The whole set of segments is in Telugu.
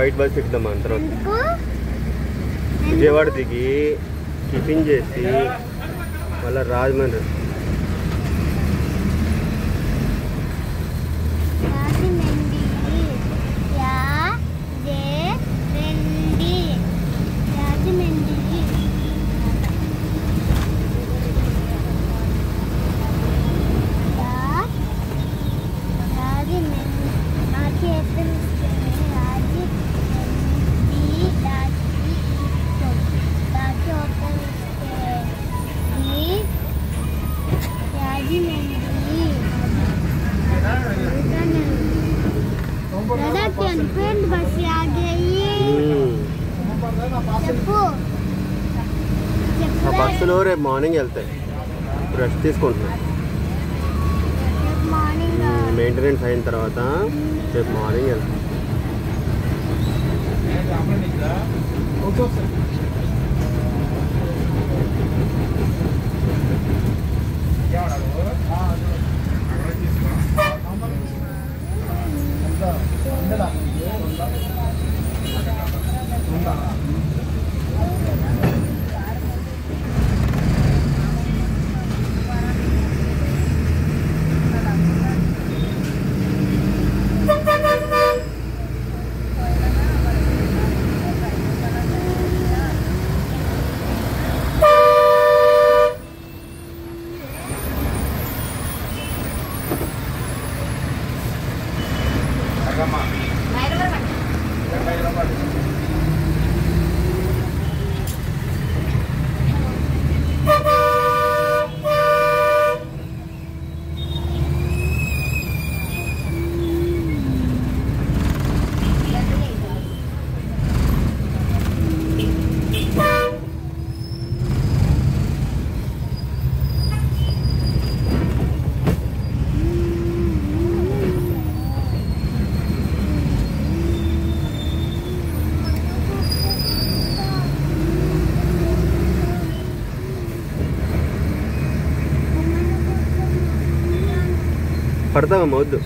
వైట్ బస్ ఎక్కుదాం మన తర్వాత ఎందుకు విజయవాడ దిగి టిఫిన్ చేసి మళ్ళీ రాజమండ్రి రాజమండ్రి యా జే రెండి రాజమండ్రి యా రాజమండ్రి మా చేతులు ఇస్తుంది రాజమండ్రి రాజి రాజి హోటల్ ఇస్తుంది రాజమండ్రి दादा कॉन्फ्रेंस बस आ गई చెప్పు ఆ బస్సులో రేపు మార్నింగ్ వెళ్తాయి ఇప్పుడు రెస్ట్ తీసుకుంటున్నాం మార్నింగ్ మెయింటెనెన్స్ అయిన తర్వాత రేపు మార్నింగ్ వెళ్తాం పడతావమ్మా వద్దు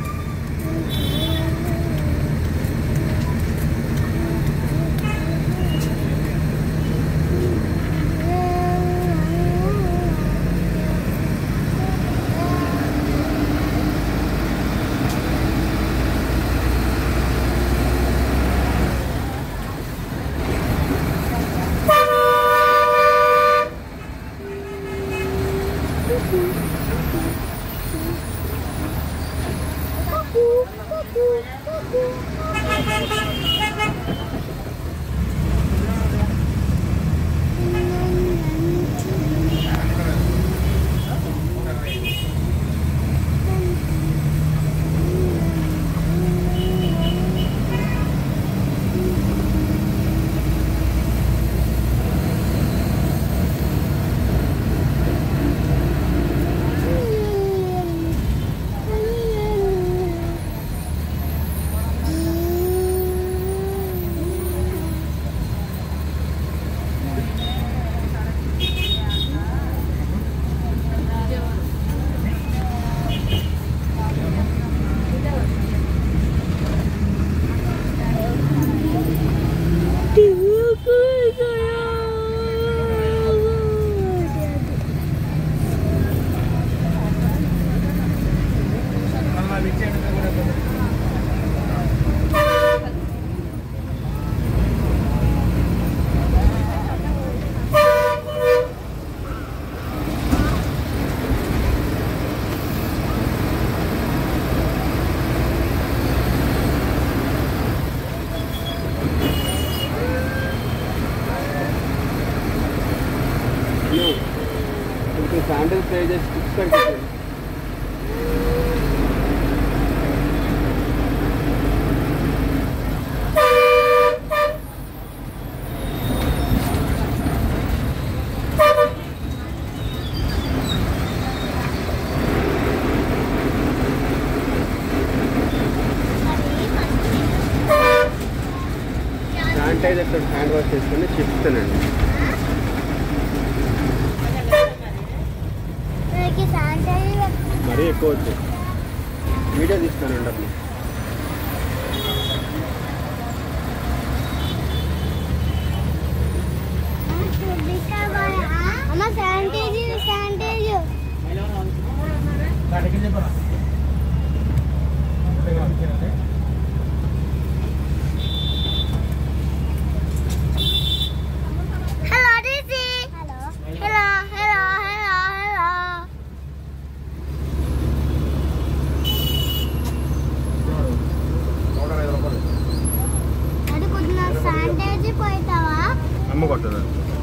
ఇంకో శాండిల్ ట్రై చేసి స్టిక్స్ కనిపించండి శానిటైజర్ తోటి హ్యాండ్ వాష్ చేసుకుని చెప్తానండి మనకి శానిటైజర్ మరీ ఎక్కువ వద్దు వీడియో తీస్తానండి అప్పుడు అమ్మ sanitise sanitise hello DC hello hello hello hello hello అది కొద్దిగా శానిటైజ్ పోయితావా అమ్మ కొట్టదు